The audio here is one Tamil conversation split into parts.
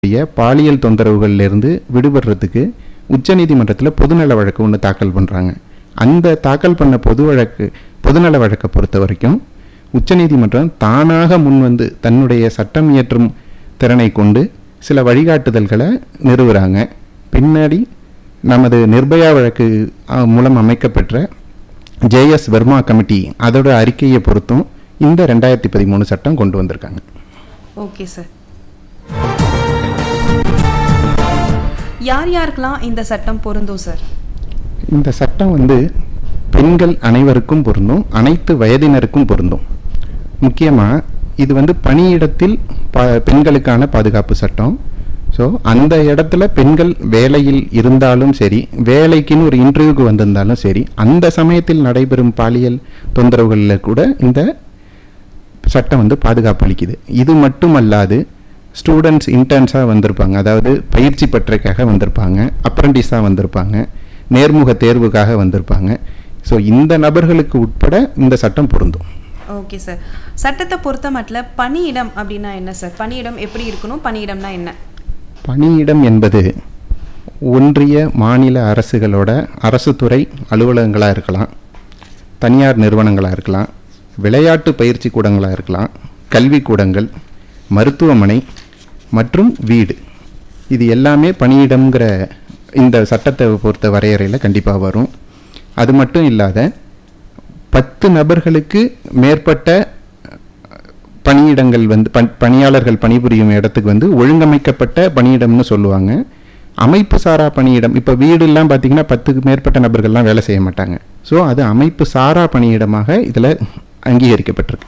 உடைய பாலியல் தொந்தரவுகள்லேருந்து விடுபடுறதுக்கு உச்சநீதிமன்றத்தில் பொதுநல வழக்கு ஒன்று தாக்கல் பண்ணுறாங்க அந்த தாக்கல் பண்ண பொது வழக்கு பொதுநல வழக்கை பொறுத்த வரைக்கும் உச்சநீதிமன்றம் தானாக முன்வந்து தன்னுடைய சட்டம் இயற்றும் திறனை கொண்டு சில வழிகாட்டுதல்களை நிறுவுறாங்க பின்னாடி நமது நிர்பயா வழக்கு அ, மூலம் அமைக்கப்பெற்ற ஜேஎஸ் வர்மா கமிட்டி அதோட அறிக்கையை பொறுத்தும் இந்த ரெண்டாயிரத்தி பதிமூணு சட்டம் கொண்டு வந்திருக்காங்க ஓகே சார் யார் யாருக்கெல்லாம் இந்த சட்டம் பொருந்தும் சார் இந்த சட்டம் வந்து பெண்கள் அனைவருக்கும் பொருந்தும் அனைத்து வயதினருக்கும் பொருந்தும் முக்கியமாக இது வந்து பணியிடத்தில் ப பெண்களுக்கான பாதுகாப்பு சட்டம் ஸோ அந்த இடத்துல பெண்கள் வேலையில் இருந்தாலும் சரி வேலைக்குன்னு ஒரு இன்டர்வியூக்கு வந்திருந்தாலும் சரி அந்த சமயத்தில் நடைபெறும் பாலியல் தொந்தரவுகளில் கூட இந்த சட்டம் வந்து பாதுகாப்பு அளிக்குது இது மட்டுமல்லாது ஸ்டூடெண்ட்ஸ் இன்டர்ன்ஸாக வந்திருப்பாங்க அதாவது பயிற்சி பற்றைக்காக வந்திருப்பாங்க அப்ரண்டிஸாக வந்திருப்பாங்க நேர்முக தேர்வுக்காக வந்திருப்பாங்க ஸோ இந்த நபர்களுக்கு உட்பட இந்த சட்டம் பொருந்தும் ஓகே சார் சட்டத்தை பொறுத்த மட்டும் பணியிடம் அப்படின்னா என்ன சார் பணியிடம் எப்படி இருக்கணும் பணியிடம்னா என்ன பணியிடம் என்பது ஒன்றிய மாநில அரசுகளோட அரசு துறை அலுவலகங்களாக இருக்கலாம் தனியார் நிறுவனங்களாக இருக்கலாம் விளையாட்டு பயிற்சி கூடங்களாக இருக்கலாம் கல்விக்கூடங்கள் மருத்துவமனை மற்றும் வீடு இது எல்லாமே பணியிடம்ங்கிற இந்த சட்டத்தை பொறுத்த வரையறையில் கண்டிப்பாக வரும் அது மட்டும் இல்லாத பத்து நபர்களுக்கு மேற்பட்ட பணியிடங்கள் வந்து பண் பணியாளர்கள் பணிபுரியும் இடத்துக்கு வந்து ஒழுங்கமைக்கப்பட்ட பணியிடம்னு சொல்லுவாங்க அமைப்பு சாரா பணியிடம் இப்போ வீடுலாம் பார்த்தீங்கன்னா பத்துக்கு மேற்பட்ட நபர்கள்லாம் வேலை செய்ய மாட்டாங்க ஸோ அது அமைப்பு சாரா பணியிடமாக இதில் அங்கீகரிக்கப்பட்டிருக்கு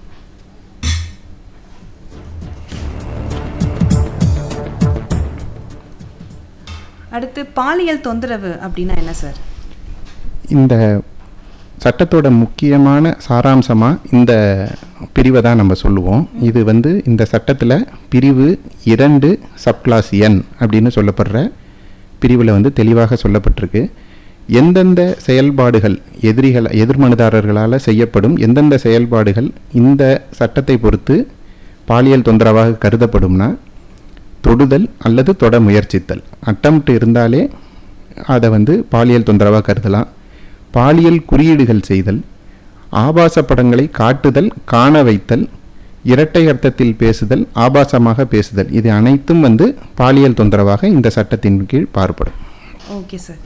அடுத்து பாலியல் தொந்தரவு அப்படின்னா என்ன சார் இந்த சட்டத்தோட முக்கியமான சாராம்சமாக இந்த பிரிவை தான் நம்ம சொல்லுவோம் இது வந்து இந்த சட்டத்தில் பிரிவு இரண்டு சப்கிளாஸ் என் அப்படின்னு சொல்லப்படுற பிரிவில் வந்து தெளிவாக சொல்லப்பட்டிருக்கு எந்தெந்த செயல்பாடுகள் எதிரிகள் எதிர்மனுதாரர்களால் செய்யப்படும் எந்தெந்த செயல்பாடுகள் இந்த சட்டத்தை பொறுத்து பாலியல் தொந்தரவாக கருதப்படும்னா தொடுதல் அல்லது தொட முயற்சித்தல் அட்டம்ப்ட் இருந்தாலே அதை வந்து பாலியல் தொந்தரவாக கருதலாம் பாலியல் குறியீடுகள் செய்தல் ஆபாச படங்களை காட்டுதல் காண வைத்தல் இரட்டை அர்த்தத்தில் பேசுதல் ஆபாசமாக பேசுதல் இது அனைத்தும் வந்து பாலியல் தொந்தரவாக இந்த சட்டத்தின் கீழ் பார்ப்படும் ஓகே சார்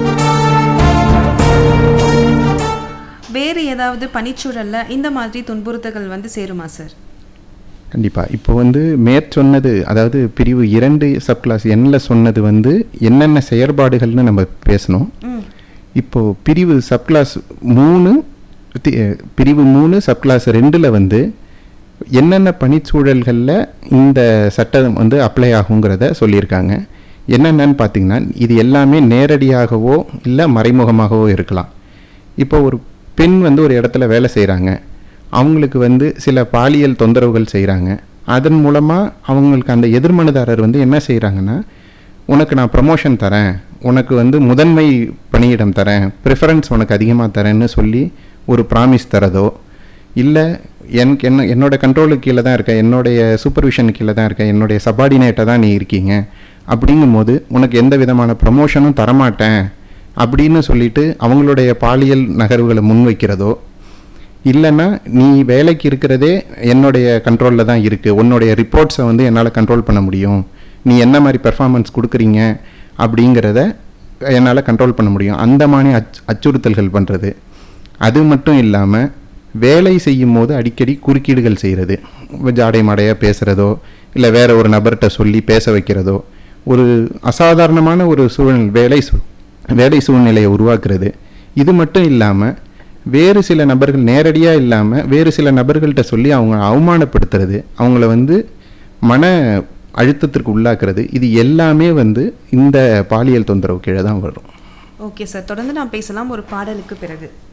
வேறு ஏதாவது பணிச்சூழல்ல இந்த மாதிரி துன்புறுத்தல்கள் வந்து சேருமா சார் கண்டிப்பாக இப்போ வந்து மேற்சொன்னது அதாவது பிரிவு இரண்டு சப்கிளாஸ் எண்ணில் சொன்னது வந்து என்னென்ன செயற்பாடுகள்னு நம்ம பேசணும் ம் இப்போ பிரிவு சப்கிளாஸ் மூணு தி- பிரிவு மூணு சப்கிளாஸ் ரெண்டில் வந்து என்னென்ன பணிச்சூழல்களில் இந்த சட்டம் வந்து அப்ளை ஆகுங்கிறத சொல்லியிருக்காங்க என்னென்னன்னு பார்த்தீங்கன்னா இது எல்லாமே நேரடியாகவோ இல்லை மறைமுகமாகவோ இருக்கலாம் இப்போ ஒரு பெண் வந்து ஒரு இடத்துல வேலை செய்கிறாங்க அவங்களுக்கு வந்து சில பாலியல் தொந்தரவுகள் செய்கிறாங்க அதன் மூலமாக அவங்களுக்கு அந்த எதிர்மனுதாரர் வந்து என்ன செய்கிறாங்கன்னா உனக்கு நான் ப்ரமோஷன் தரேன் உனக்கு வந்து முதன்மை பணியிடம் தரேன் ப்ரிஃபரன்ஸ் உனக்கு அதிகமாக தரேன்னு சொல்லி ஒரு ப்ராமிஸ் தரதோ இல்லை எனக்கு என்ன என்னோட கண்ட்ரோலுக்கு கீழே தான் இருக்க என்னுடைய சூப்பர்விஷன் கீழே தான் இருக்க என்னுடைய சபார்டினேட்டாக தான் நீ இருக்கீங்க அப்படிங்கும்போது உனக்கு எந்த விதமான ப்ரமோஷனும் தரமாட்டேன் அப்படின்னு சொல்லிட்டு அவங்களுடைய பாலியல் நகர்வுகளை முன்வைக்கிறதோ இல்லைன்னா நீ வேலைக்கு இருக்கிறதே என்னுடைய கண்ட்ரோலில் தான் இருக்குது உன்னுடைய ரிப்போர்ட்ஸை வந்து என்னால் கண்ட்ரோல் பண்ண முடியும் நீ என்ன மாதிரி பெர்ஃபார்மன்ஸ் கொடுக்குறீங்க அப்படிங்கிறத என்னால் கண்ட்ரோல் பண்ண முடியும் அந்த மாதிரி அச் அச்சுறுத்தல்கள் பண்ணுறது அது மட்டும் இல்லாமல் வேலை செய்யும் போது அடிக்கடி குறுக்கீடுகள் செய்கிறது ஜாடை மாடையாக பேசுகிறதோ இல்லை வேற ஒரு நபர்கிட்ட சொல்லி பேச வைக்கிறதோ ஒரு அசாதாரணமான ஒரு சூழல் வேலை சூ- வேலை சூழ்நிலையை உருவாக்குறது இது மட்டும் இல்லாமல் வேறு சில நபர்கள் நேரடியாக இல்லாமல் வேறு சில நபர்கள்ட்ட சொல்லி அவங்க அவமானப்படுத்துறது அவங்கள வந்து மன அழுத்தத்திற்கு உள்ளாக்குறது இது எல்லாமே வந்து இந்த பாலியல் தொந்தரவு கீழே தான் வரும் ஓகே சார் தொடர்ந்து நாம் பேசலாம் ஒரு பாடலுக்கு பிறகு